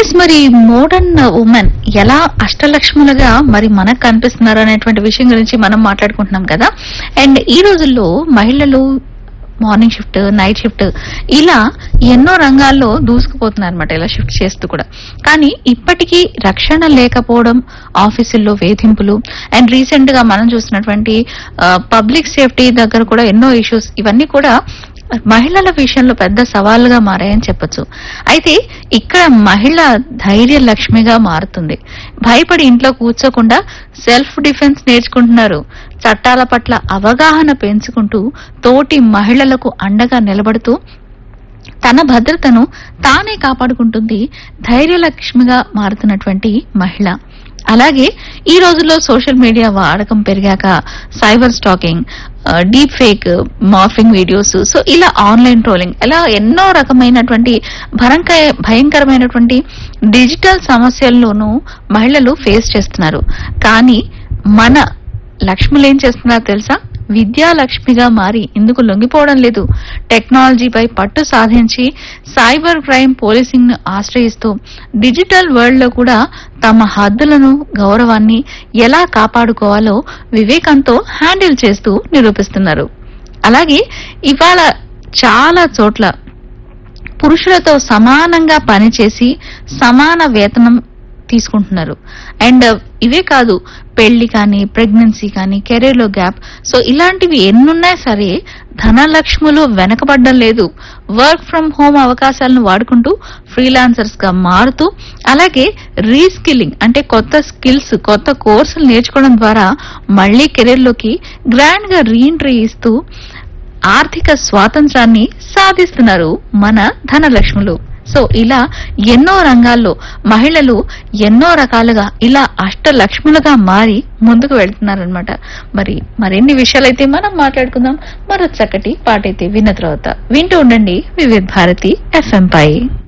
yes మరి modern women ఎలా అష్టలక్ష్ములుగా మరి మనకు కనిపిస్తున్నారు అనేటువంటి విషయం గురించి మనం మాట్లాడుకుంటున్నాం కదా అండ్ ఈ రోజుల్లో మహిళలు మార్నింగ్ షిఫ్ట్ నైట్ షిఫ్ట్ ఇలా ఎన్నో రంగాల్లో దూసుకుపోతున్నారు అనమాట ఇలా షిఫ్ట్ చేస్తూ కూడా కానీ ఇప్పటికీ రక్షణ లేకపోవడం ఆఫీసుల్లో వేధింపులు అండ్ రీసెంట్ గా మనం చూసినటువంటి పబ్లిక్ సేఫ్టీ దగ్గర కూడా ఎన్నో ఇష్యూస్ ఇవన్నీ కూడా మహిళల విషయంలో పెద్ద సవాలుగా మారాయని చెప్పొచ్చు అయితే ఇక్కడ మహిళ ధైర్య లక్ష్మిగా మారుతుంది భయపడి ఇంట్లో కూర్చోకుండా సెల్ఫ్ డిఫెన్స్ నేర్చుకుంటున్నారు చట్టాల పట్ల అవగాహన పెంచుకుంటూ తోటి మహిళలకు అండగా నిలబడుతూ తన భద్రతను తానే కాపాడుకుంటుంది ధైర్యలక్ష్మిగా మారుతున్నటువంటి మహిళ అలాగే ఈ రోజుల్లో సోషల్ మీడియా వాడకం పెరిగాక cyber stalking deep fake morphing videos so ఇలా ఆన్లైన్ ట్రోలింగ్ ఇలా ఎన్నో రకమైనటువంటి భరంక భయంకరమైనటువంటి డిజిటల్ సమస్యల్లోనూ మహిళలు ఫేస్ చేస్తున్నారు కానీ మన లక్ష్ములు ఏం చేస్తున్నారో తెలుసా విద్యాలక్ష్మిగా మారి ఇందుకు లొంగిపోవడం లేదు టెక్నాలజీపై పట్టు సాధించి సైబర్ క్రైమ్ పోలీసింగ్ ను ఆశ్రయిస్తూ డిజిటల్ వరల్డ్ లో కూడా తమ హద్దులను గౌరవాన్ని ఎలా కాపాడుకోవాలో వివేకంతో హ్యాండిల్ చేస్తూ నిరూపిస్తున్నారు అలాగే ఇవాళ చాలా చోట్ల పురుషులతో సమానంగా పనిచేసి సమాన వేతనం తీసుకుంటున్నారు అండ్ ఇవే కాదు పెళ్లి కానీ ప్రెగ్నెన్సీ కానీ కెరీర్ లో గ్యాప్ సో ఇలాంటివి ఎన్నున్నా సరే ధనలక్ష్ములు వెనకబడ్డం లేదు వర్క్ ఫ్రం హోమ్ అవకాశాలను వాడుకుంటూ ఫ్రీలాన్సర్స్ గా మారుతూ అలాగే రీస్కిల్లింగ్ అంటే కొత్త స్కిల్స్ కొత్త కోర్సులు నేర్చుకోవడం ద్వారా మళ్లీ కెరీర్ లోకి గ్రాండ్ గా రీఎంట్రీ ఇస్తూ ఆర్థిక స్వాతంత్రాన్ని సాధిస్తున్నారు మన ధనలక్ష్ములు సో ఇలా ఎన్నో రంగాల్లో మహిళలు ఎన్నో రకాలుగా ఇలా అష్టలక్ష్ములుగా మారి ముందుకు వెళ్తున్నారనమాట మరి మరిన్ని విషయాలైతే మనం మాట్లాడుకుందాం మరో చక్కటి పాటైతే విన్న తర్వాత వింటూ ఉండండి వివిధ భారతి ఎఫ్ఎం పై